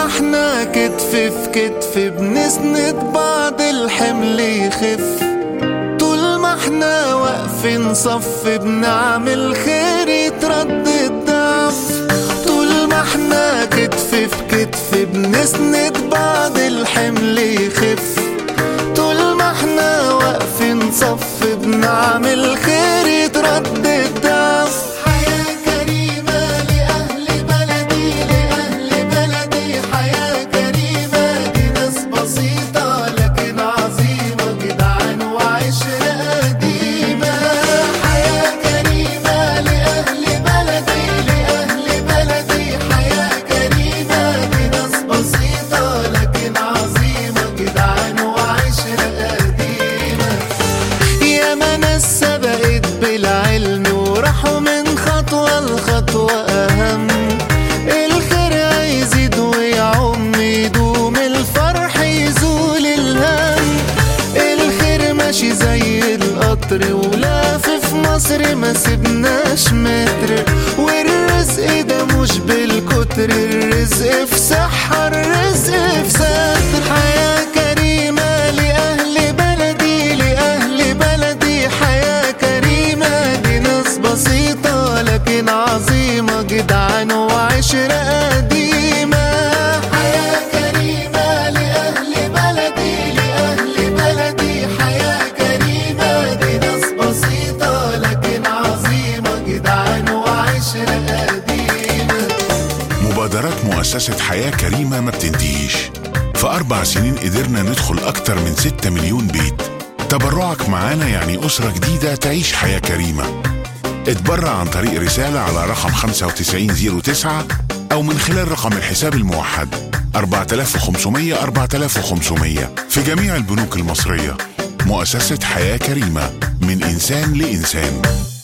احنا كتف في كتف بنسند بعض الحمل يخف طول ما احنا واقفين صف بنعمل خير يترد الضعف طول ما احنا كتف في كتف بنسند بعض الحمل يخف طول ما احنا واقفين صف بنعمل خير يترد الضعف حياة كريمة لأهل بلدي لأهل بلدي حياة كريمة دي ناس بسيطة لكن عظيمة جدعان وعشرة قديمة حياة كريمة لأهل بلدي لأهل بلدي حياة كريمة دي ناس بسيطة لكن عظيمة جدعان وعشرة قديمة ياما ناس سبقت بالعلم وراحوا من خطوة لخطوة أهم الخير هيزيد ويعم يدوم الفرح يزول الهم الخير ماشي زي القطر ولافف مصر ما سبناش متر والرزق ده مش بالكتر الرزق في صحة الرزق في ستر حياة كريمة لأهل بلدي لأهل بلدي حياة كريمة دي ناس بسيطة لكن عظيمة جدعان وعشرة قديمة حياة كريمة لأهل بلدي لأهل بلدي حياة كريمة دي ناس بسيطة لكن عظيمة جدعان وعشرة قديمة مبادرات مؤسسة حياة كريمة ما بتنتهيش في أربع سنين قدرنا ندخل أكتر من 6 مليون بيت تبرعك معانا يعني أسرة جديدة تعيش حياة كريمة اتبرع عن طريق رسالة على رقم 9509 أو من خلال رقم الحساب الموحد 4500 4500 في جميع البنوك المصرية مؤسسة حياة كريمة من إنسان لإنسان